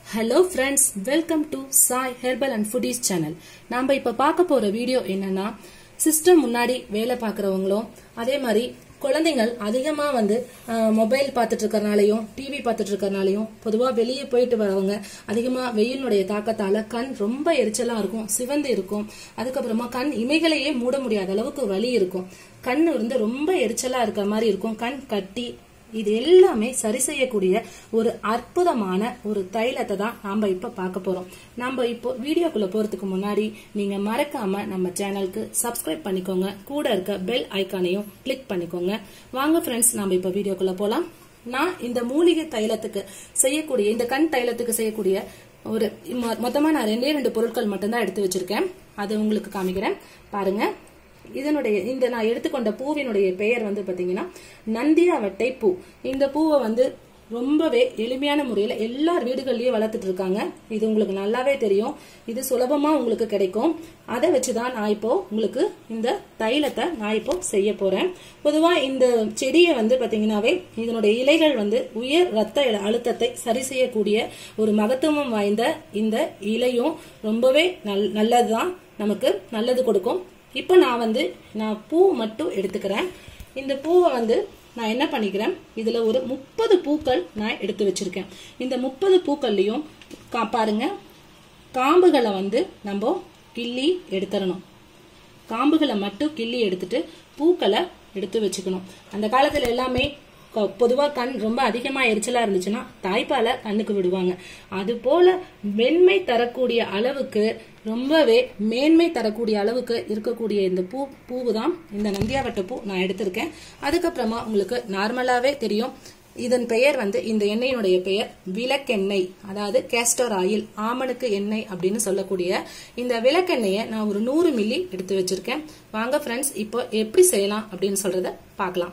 hello friends welcome to Sai herbal and foodies channel நாம இப்ப பார்க்க போற வீடியோ என்னன்னா சிஸ்டம் முன்னாடி வேலை பார்க்கறவங்களும் அதே மாதிரி குழந்தைகள் அதிகமா வந்து மொபைல் பார்த்துட்டு இருக்கறனாலையும் டிவி பார்த்துட்டு இருக்கறனாலையும் பொதுவா வெளியே போயிட்டு வரவங்க அதிகமா வெயிலினுடைய தாக்கத்தால கண் ரொம்ப எரிச்சலா இருக்கும் சிவந்து இருக்கும் அதுக்கப்புறமா கண் இமைகளையே மூட முடியாத அளவுக்கு வலி இருக்கும் கண் வந்து ரொம்ப எரிச்சலா இருக்கிற மாதிரி இருக்கும் கண் கட்டி இது எல்லாமே சரி செய்யக்கூடிய ஒரு அற்புதமான ஒரு தைலத்தை தான் நாம இப்ப பார்க்க போறோம் நம்ம இப்போ வீடியோக்குள்ள போறதுக்கு முன்னாடி நீங்க மறக்காம நம்ம சேனலுக்கு சப்ஸ்கிரைப் பண்ணிக்கோங்க கூட இருக்க பெல் ஐக்கானையும் கிளிக் பண்ணிக்கோங்க வாங்க ஃப்ரெண்ட்ஸ் நாம இப்ப வீடியோக்குள்ள போலாம் நான் இந்த மூலிகை தைலத்துக்கு செய்யக்கூடிய இந்த கண் தைலத்துக்கு செய்யக்கூடிய ஒரு மொ- மொத்தமா நான் ரெண்டே ரெண்டு பொருட்கள் மட்டும்தான் எடுத்து வச்சிருக்கேன் அது உங்களுக்கு காமிக்கிறேன் பாருங்க இதனுடைய இந்த நான் எடுத்துக்கொண்ட பூவினுடைய பெயர் வந்து பாத்தீங்கன்னா நந்தியாவட்டை பூ இந்த பூவை வந்து ரொம்பவே எளிமையான முறையில எல்லார் வீடுகள்லயும் வளர்த்துட்டு இருக்காங்க இது உங்களுக்கு நல்லாவே தெரியும் இது சுலபமா உங்களுக்கு கிடைக்கும் அதை வச்சுதான் நான் இப்போ உங்களுக்கு இந்த தைலத்தை நான் இப்போ செய்ய போறேன் பொதுவா இந்த செடியை வந்து பாத்தீங்கன்னாவே இதனுடைய இலைகள் வந்து உயர் ரத்த அழுத்தத்தை சரி செய்யக்கூடிய ஒரு மகத்துவம் வாய்ந்த இந்த இலையும் ரொம்பவே நல் நல்லதுதான் நமக்கு நல்லது கொடுக்கும் இப்போ நான் வந்து நான் பூ மட்டும் எடுத்துக்கிறேன் இந்த பூவை வந்து நான் என்ன பண்ணிக்கிறேன் இதுல ஒரு முப்பது பூக்கள் நான் எடுத்து வச்சிருக்கேன் இந்த முப்பது பூக்கள்லயும் கா- பாருங்க காம்புகளை வந்து நம்ம கிள்ளி எடுத்துடணும் காம்புகளை மட்டும் கிள்ளி எடுத்துட்டு பூக்களை எடுத்து வச்சுக்கணும் அந்த காலத்துல எல்லாமே க- பொதுவா கண் ரொம்ப அதிகமா எரிச்சலா இருந்துச்சுன்னா தாய்ப்பாலை கண்ணுக்கு விடுவாங்க அது போல வெண்மை தரக்கூடிய அளவுக்கு ரொம்பவே மேன்மை தரக்கூடிய அளவுக்கு இருக்கக்கூடிய இந்த பூ பூவு தான் இந்த நந்தியாவட்ட பூ நான் எடுத்திருக்கேன் அதுக்கப்புறமா உங்களுக்கு நார்மலாவே தெரியும் இதன் பெயர் வந்து இந்த எண்ணெயினுடைய பெயர் விளக்கெண்ணெய் அதாவது கேஸ்டர் ஆயில் ஆமணுக்கு எண்ணெய் அப்படின்னு சொல்லக்கூடிய இந்த விளக்கெண்ணெயை நான் ஒரு நூறு மில்லி எடுத்து வச்சிருக்கேன் வாங்க ஃப்ரெண்ட்ஸ் இப்போ எப்படி செய்யலாம் அப்படின்னு சொல்றத பார்க்கலாம்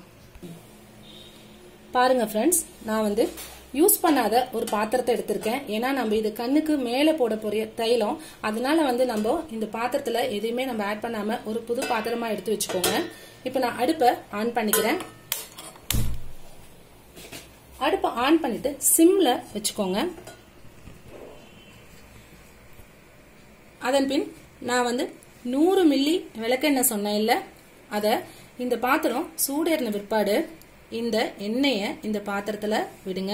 பாருங்க ஃப்ரெண்ட்ஸ் நான் வந்து யூஸ் பண்ணாத ஒரு பாத்திரத்தை எடுத்திருக்கேன் ஏன்னா நம்ம இது கண்ணுக்கு மேலே போட போற தைலம் அதனால வந்து நம்ம இந்த பாத்திரத்துல எதையுமே நம்ம ஆட் பண்ணாம ஒரு புது பாத்திரமா எடுத்து வச்சுக்கோங்க இப்போ நான் அடுப்பை ஆன் பண்ணிக்கிறேன் அடுப்பை ஆன் பண்ணிட்டு சிம்ல வச்சுக்கோங்க அதன் பின் நான் வந்து நூறு மில்லி விளக்கெண்ணெய் சொன்னேன் இல்ல அத இந்த பாத்திரம் சூடேறின பிற்பாடு இந்த எண்ணெய இந்த பாத்திரத்துல விடுங்க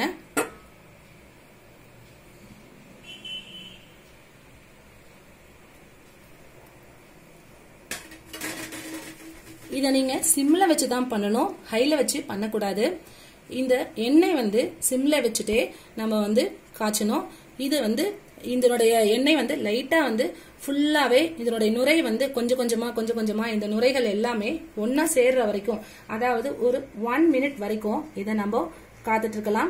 இதை நீங்க சிம்ல வச்சு தான் பண்ணணும் ஹைல வச்சு பண்ணக்கூடாது இந்த எண்ணெய் வந்து சிம்ல வச்சுட்டே நம்ம வந்து காய்ச்சணும் இது வந்து இதனுடைய எண்ணெய் வந்து லைட்டா வந்து ஃபுல்லாவே இதனுடைய நுரை வந்து கொஞ்சம் கொஞ்சமா கொஞ்சம் கொஞ்சமா இந்த நுரைகள் எல்லாமே ஒன்னா சேர்ற வரைக்கும் அதாவது ஒரு ஒன் மினிட் வரைக்கும் இதை நம்ம காத்துட்டு இருக்கலாம்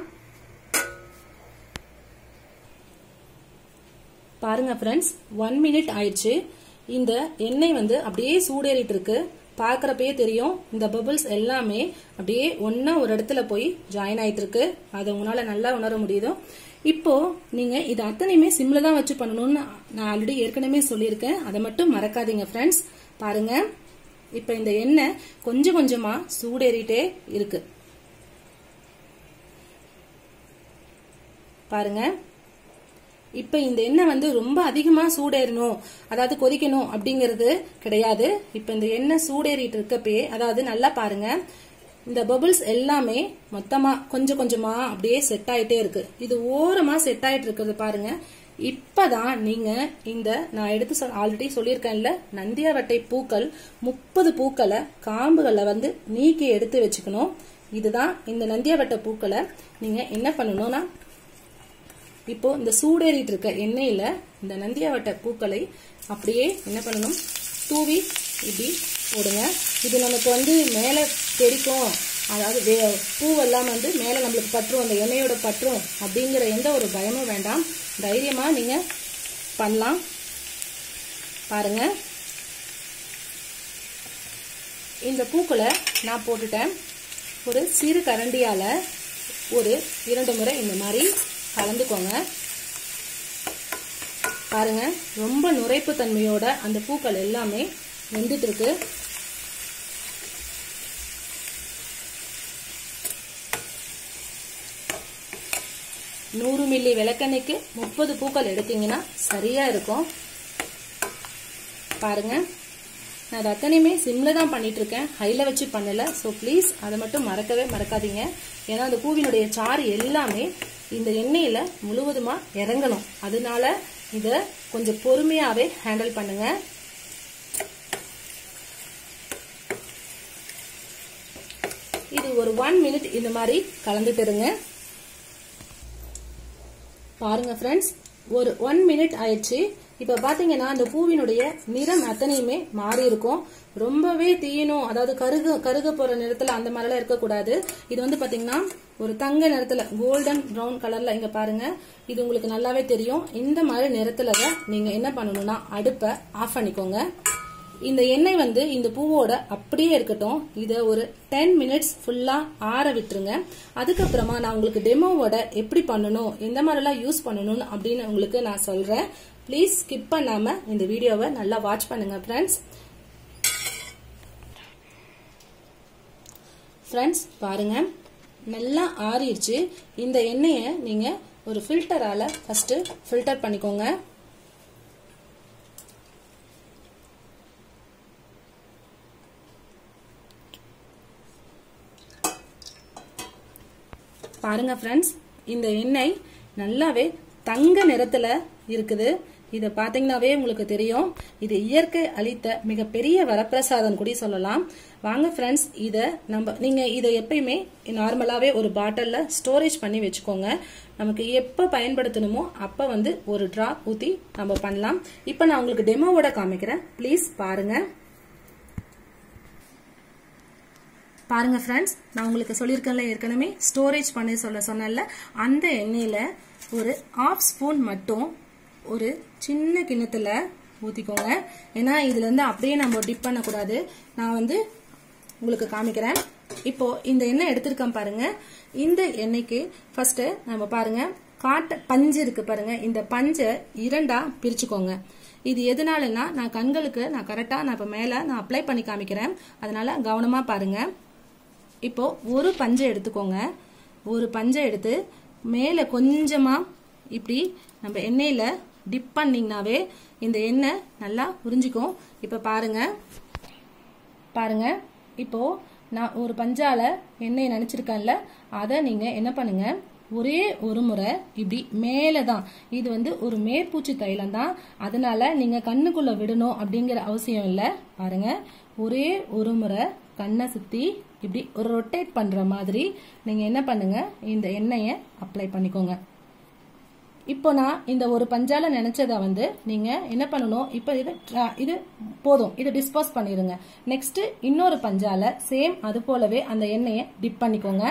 பாருங்க ஃப்ரெண்ட்ஸ் ஒன் மினிட் ஆயிடுச்சு இந்த எண்ணெய் வந்து அப்படியே சூடேறிட்டு இருக்கு பார்க்கறப்பயே தெரியும் இந்த பபிள்ஸ் எல்லாமே அப்படியே ஒண்ணா ஒரு இடத்துல போய் ஜாயின் ஆயிட்டு இருக்கு அதை உங்களால நல்லா உணர முடியுது இப்போ நீங்க இது அத்தனையுமே சிம்ல தான் வச்சு பண்ணணும்னு நான் ஆல்ரெடி ஏற்கனவே சொல்லியிருக்கேன் அதை மட்டும் மறக்காதீங்க ஃப்ரெண்ட்ஸ் பாருங்க இப்ப இந்த எண்ணெய் கொஞ்சம் கொஞ்சமா சூடேறிட்டே இருக்கு பாருங்க இப்ப இந்த எண்ணெய் வந்து ரொம்ப அதிகமா சூடேறணும் அதாவது கொதிக்கணும் அப்படிங்கிறது கிடையாது இப்ப இந்த எண்ணெய் சூடேறிட்டு இருக்கப்பே அதாவது நல்லா பாருங்க இந்த பபிள்ஸ் எல்லாமே மொத்தமா கொஞ்சம் கொஞ்சமா அப்படியே செட் ஆயிட்டே இருக்கு இது ஓரமா செட் ஆயிட்டு இருக்கிறது பாருங்க இப்பதான் நீங்க இந்த நான் எடுத்து ஆல்ரெடி சொல்லியிருக்கேன்ல நந்தியாவட்டை பூக்கள் முப்பது பூக்களை காம்புகளை வந்து நீக்கி எடுத்து வச்சுக்கணும் இதுதான் இந்த நந்தியாவட்டை பூக்களை நீங்க என்ன பண்ணணும்னா இப்போ இந்த சூடேறிட்டு இருக்க எண்ணெயில இந்த நந்தியாவட்ட பூக்களை அப்படியே என்ன பண்ணணும் தூவி இப்படி போடுங்க இது நமக்கு வந்து மேலே தெரிக்கும் அதாவது வே- பூவெல்லாம் வந்து மேலே நம்மளுக்கு பற்றும் அந்த எண்ணெயோட பற்றும் அப்படிங்கிற எந்த ஒரு பயமும் வேண்டாம் தைரியமா நீங்க பண்ணலாம் பாருங்க இந்த பூக்களை நான் போட்டுட்டேன் ஒரு சிறு கரண்டியால ஒரு இரண்டு முறை இந்த மாதிரி கலந்துக்கோங்க பாருங்க ரொம்ப நுரைப்பு தன்மையோட அந்த பூக்கள் எல்லாமே வெந்துட்டு இருக்கு நூறு மில்லி விளக்கெண்ணெய்க்கு முப்பது பூக்கள் எடுத்தீங்கன்னா சரியா இருக்கும் பாருங்க நான் அது அத்தனையுமே சிம்ல தான் பண்ணிட்டு இருக்கேன் ஹைல வச்சு பண்ணல ஸோ ப்ளீஸ் அதை மட்டும் மறக்கவே மறக்காதீங்க ஏன்னா அந்த பூவினுடைய சாறு எல்லாமே இந்த எண்ணெயில முழுவதுமா இறங்கணும் அதனால இதை கொஞ்சம் பொறுமையாவே ஹேண்டில் பண்ணுங்க இது ஒரு ஒன் மினிட் இந்த மாதிரி கலந்துட்டு இருங்க பாருங்க ஃப்ரெண்ட்ஸ் ஒரு ஒன் மினிட் ஆயிடுச்சு இப்ப பாத்தீங்கன்னா அந்த பூவினுடைய நிறம் அத்தனையுமே மாறி இருக்கும் ரொம்பவே தீயணும் அதாவது கருக கருக போற நிறத்துல அந்த மாதிரிலாம் இருக்கக்கூடாது இது வந்து பாத்தீங்கன்னா ஒரு தங்க நிறத்துல கோல்டன் ப்ரௌன் கலர்ல இங்க பாருங்க இது உங்களுக்கு நல்லாவே தெரியும் இந்த மாதிரி நிறத்துல தான் நீங்க என்ன பண்ணணும்னா அடுப்பை ஆஃப் பண்ணிக்கோங்க இந்த எண்ணெய் வந்து இந்த பூவோட அப்படியே இருக்கட்டும் இதை ஒரு டென் மினிட்ஸ் ஃபுல்லா ஆற விட்டுருங்க அதுக்கப்புறமா நான் உங்களுக்கு டெமோவோட எப்படி பண்ணணும் எந்த மாதிரிலாம் யூஸ் பண்ணணும் அப்படின்னு உங்களுக்கு நான் சொல்றேன் ப்ளீஸ் ஸ்கிப் பண்ணாம இந்த வீடியோவை நல்லா வாட்ச் பண்ணுங்க ஃப்ரெண்ட்ஸ் ஃப்ரெண்ட்ஸ் பாருங்க நல்லா ஆறிடுச்சு இந்த எண்ணெயை நீங்க ஒரு ஃபில்டரால ஃபர்ஸ்ட் ஃபில்டர் பண்ணிக்கோங்க பாருங்க ஃப்ரெண்ட்ஸ் இந்த எண்ணெய் நல்லாவே தங்க நிறத்துல இருக்குது இதை பார்த்தீங்கன்னாவே உங்களுக்கு தெரியும் இது இயற்கை அளித்த மிகப்பெரிய வரப்பிரசாதம் கூட சொல்லலாம் வாங்க ஃப்ரெண்ட்ஸ் இதை நம்ம நீங்கள் இதை எப்பயுமே நார்மலாகவே ஒரு பாட்டிலில் ஸ்டோரேஜ் பண்ணி வச்சுக்கோங்க நமக்கு எப்போ பயன்படுத்தணுமோ அப்போ வந்து ஒரு ட்ராப் ஊற்றி நம்ம பண்ணலாம் இப்போ நான் உங்களுக்கு டெமோவோட காமிக்கிறேன் ப்ளீஸ் பாருங்கள் பாருங்க ஃப்ரெண்ட்ஸ் நான் உங்களுக்கு சொல்லியிருக்கேன்ல ஏற்கனவே ஸ்டோரேஜ் பண்ணி சொல்ல சொன்னேன்ல அந்த எண்ணெயில ஒரு ஆஃப் ஸ்பூன் மட்டும் ஒரு சின்ன கிண்ணத்துல ஊத்திக்கோங்க ஏன்னா இதுல இருந்து அப்படியே நம்ம டிப் பண்ணக்கூடாது நான் வந்து உங்களுக்கு காமிக்கிறேன் இப்போ இந்த எண்ணெய் எடுத்திருக்கேன் பாருங்க இந்த எண்ணெய்க்கு ஃபர்ஸ்ட் நம்ம பாருங்க காட்ட பஞ்சு இருக்கு பாருங்க இந்த பஞ்சை இரண்டா பிரிச்சுக்கோங்க இது எதனாலன்னா நான் கண்களுக்கு நான் கரெக்டா நான் இப்ப மேல நான் அப்ளை பண்ணி காமிக்கிறேன் அதனால கவனமா பாருங்க இப்போ ஒரு பஞ்சை எடுத்துக்கோங்க ஒரு பஞ்சை எடுத்து மேலே கொஞ்சமா இப்படி நம்ம எண்ணெயில டிப் பண்ணிங்கனாவே இந்த எண்ணெய் நல்லா உறிஞ்சிக்கும் இப்போ பாருங்க பாருங்க இப்போ நான் ஒரு பஞ்சால எண்ணெய் நினைச்சிருக்கேன்ல அதை நீங்க என்ன பண்ணுங்க ஒரே ஒரு முறை இப்படி மேலே தான் இது வந்து ஒரு மேற்பூச்சி தைலம் தான் அதனால நீங்க கண்ணுக்குள்ள விடணும் அப்படிங்கிற அவசியம் இல்லை பாருங்க ஒரே ஒரு முறை கண்ணை சுத்தி இப்படி ஒரு ரொட்டேட் பண்ற மாதிரி நீங்க என்ன பண்ணுங்க இந்த எண்ணெயை அப்ளை பண்ணிக்கோங்க இப்போ நான் இந்த ஒரு பஞ்சால நினைச்சதை வந்து நீங்க என்ன பண்ணணும் இப்போ இது இது போதும் இது டிஸ்போஸ் பண்ணிடுங்க நெக்ஸ்ட் இன்னொரு பஞ்சால சேம் அது போலவே அந்த எண்ணெயை டிப் பண்ணிக்கோங்க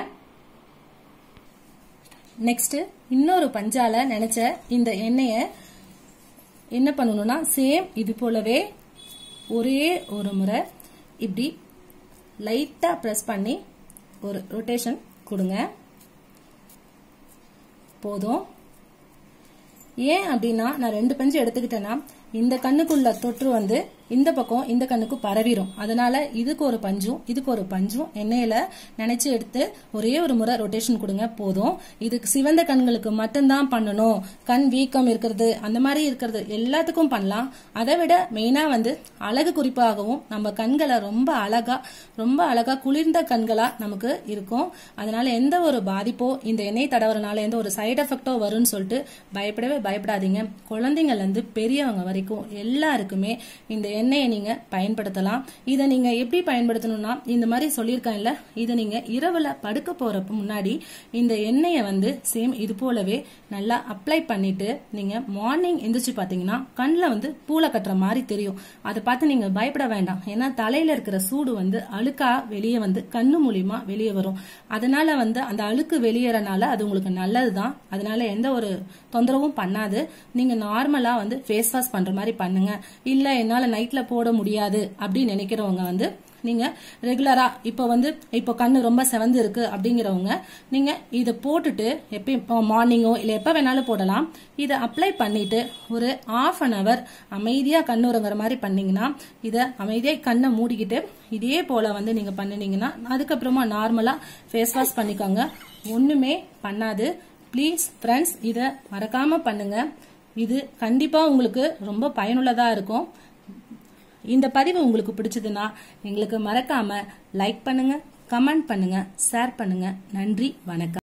நெக்ஸ்ட் இன்னொரு பஞ்சால நினைச்ச இந்த எண்ணெயை என்ன பண்ணணும்னா சேம் இது போலவே ஒரே ஒரு முறை இப்படி லைட்டா ப்ரெஸ் பண்ணி ஒரு ரொட்டேஷன் கொடுங்க போதும் ஏன் அப்படின்னா நான் ரெண்டு பஞ்சு எடுத்துக்கிட்டேன்னா இந்த கண்ணுக்குள்ள தொற்று வந்து இந்த பக்கம் இந்த கண்ணுக்கு பரவிடும் அதனால இதுக்கு ஒரு பஞ்சும் இதுக்கு ஒரு பஞ்சும் எண்ணெயில நினைச்சு எடுத்து ஒரே ஒரு முறை ரொட்டேஷன் கொடுங்க போதும் இதுக்கு சிவந்த கண்களுக்கு மட்டும்தான் பண்ணணும் கண் வீக்கம் இருக்கிறது அந்த மாதிரி இருக்கிறது எல்லாத்துக்கும் பண்ணலாம் அதை விட மெயினா வந்து அழகு குறிப்பாகவும் நம்ம கண்களை ரொம்ப அழகா ரொம்ப அழகா குளிர்ந்த கண்களா நமக்கு இருக்கும் அதனால எந்த ஒரு பாதிப்போ இந்த எண்ணெய் தடவுறனால எந்த ஒரு சைடு எஃபெக்டோ வரும்னு சொல்லிட்டு பயப்படவே பயப்படாதீங்க குழந்தைங்கள்ல இருந்து பெரியவங்க வரைக்கும் எல்லாருக்குமே இந்த எண்ணெயை நீங்க பயன்படுத்தலாம் இதை நீங்க எப்படி பயன்படுத்தணும்னா இந்த மாதிரி சொல்லியிருக்கேன்ல இதை நீங்க இரவுல படுக்க போறப்ப முன்னாடி இந்த எண்ணெயை வந்து சேம் இது போலவே நல்லா அப்ளை பண்ணிட்டு நீங்க மார்னிங் எந்திரிச்சு பாத்தீங்கன்னா கண்ணில் வந்து பூளை கட்டுற மாதிரி தெரியும் அதை பார்த்து நீங்க பயப்பட வேண்டாம் ஏன்னா தலையில இருக்கிற சூடு வந்து அழுக்கா வெளியே வந்து கண்ணு மூலியமா வெளியே வரும் அதனால வந்து அந்த அழுக்கு வெளியேறனால அது உங்களுக்கு நல்லதுதான் அதனால எந்த ஒரு தொந்தரவும் பண்ணாது நீங்க நார்மலா வந்து ஃபேஸ் வாஷ் பண்ற மாதிரி பண்ணுங்க இல்ல என்னால நைட்ல போட முடியாது அப்படின்னு நினைக்கிறவங்க வந்து நீங்க ரெகுலரா இப்போ வந்து இப்போ கண்ணு ரொம்ப செவந்து இருக்கு அப்படிங்கிறவங்க நீங்க இதை போட்டுட்டு எப்பயும் மார்னிங்கோ இல்லை எப்போ வேணாலும் போடலாம் இதை அப்ளை பண்ணிட்டு ஒரு ஆஃப் அன் அவர் அமைதியா கண்ணுறங்குற மாதிரி பண்ணீங்கன்னா இதை அமைதியா கண்ணை மூடிக்கிட்டு இதே போல வந்து நீங்க பண்ணினீங்கன்னா அதுக்கப்புறமா நார்மலா ஃபேஸ் வாஷ் பண்ணிக்கோங்க ஒண்ணுமே பண்ணாது ப்ளீஸ் ஃப்ரெண்ட்ஸ் இதை மறக்காம பண்ணுங்க இது கண்டிப்பா உங்களுக்கு ரொம்ப பயனுள்ளதா இருக்கும் இந்த பதிவு உங்களுக்கு பிடிச்சதுன்னா எங்களுக்கு மறக்காம லைக் பண்ணுங்க கமெண்ட் பண்ணுங்க ஷேர் பண்ணுங்க நன்றி வணக்கம்